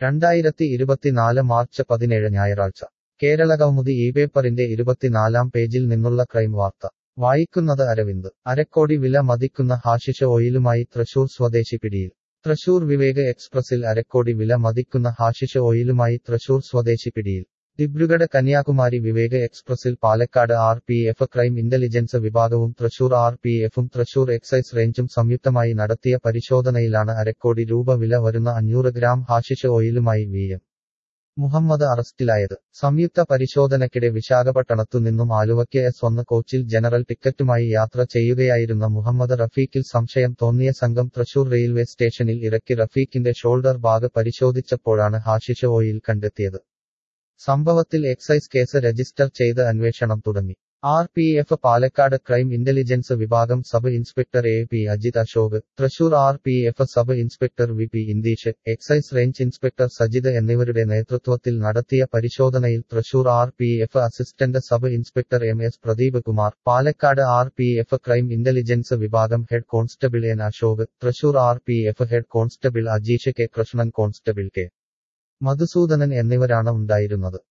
രണ്ടായിരത്തി ഇരുപത്തിനാല് മാർച്ച് പതിനേഴ് ഞായറാഴ്ച കേരളകൗമുദി ഈ പേപ്പറിന്റെ ഇരുപത്തിനാലാം പേജിൽ നിന്നുള്ള ക്രൈം വാർത്ത വായിക്കുന്നത് അരവിന്ദ് അരക്കോടി വില മതിക്കുന്ന ഹാഷിഷ ഓയിലുമായി തൃശൂർ സ്വദേശി പിടിയിൽ തൃശൂർ വിവേക് എക്സ്പ്രസിൽ അരക്കോടി വില മതിക്കുന്ന ഹാഷിഷ ഓയിലുമായി തൃശൂർ സ്വദേശി പിടിയിൽ ദിബ്രുഗഡ് കന്യാകുമാരി വിവേക് എക്സ്പ്രസിൽ Palakkad R P F crime intelligence വിഭാഗവും തൃശൂർ ആർ പി എഫും തൃശൂർ എക്സൈസ് റേഞ്ചും സംയുക്തമായി നടത്തിയ പരിശോധനയിലാണ് അരക്കോടി രൂപ വില വരുന്ന അഞ്ഞൂറ് ഗ്രാം ഹാഷിഷ ഓയിലുമായി വി എം മുഹമ്മദ് അറസ്റ്റിലായത് സംയുക്ത പരിശോധനയ്ക്കിടെ വിശാഖപട്ടണത്തു നിന്നും ആലുവയ്ക്ക് എസ് ഒന്ന് കോച്ചിൽ ജനറൽ ടിക്കറ്റുമായി യാത്ര ചെയ്യുകയായിരുന്ന മുഹമ്മദ് റഫീഖിൽ സംശയം തോന്നിയ സംഘം തൃശൂർ റെയിൽവേ സ്റ്റേഷനിൽ ഇറക്കി റഫീഖിന്റെ ഷോൾഡർ ബാഗ് പരിശോധിച്ചപ്പോഴാണ് ഹാഷിഷ ഓയിൽ കണ്ടെത്തിയത് സംഭവത്തിൽ എക്സൈസ് കേസ് രജിസ്റ്റർ ചെയ്ത് അന്വേഷണം തുടങ്ങി R P F Palakkad crime intelligence വിഭാഗം sub inspector A P Ajith Ashok Thrissur R P F sub inspector V P Indeesh excise range inspector Sajith എന്നിവരുടെ നേതൃത്വത്തിൽ നടത്തിയ പരിശോധനയിൽ Thrissur R P F assistant sub inspector M S Pradeep Kumar Palakkad R P F crime intelligence വിഭാഗം head constable N Ashok Thrissur R P F head constable Ajeesh K Krishnan constable K Madhusoodanan എന്നിവരാണ് ഉണ്ടായിരുന്നത്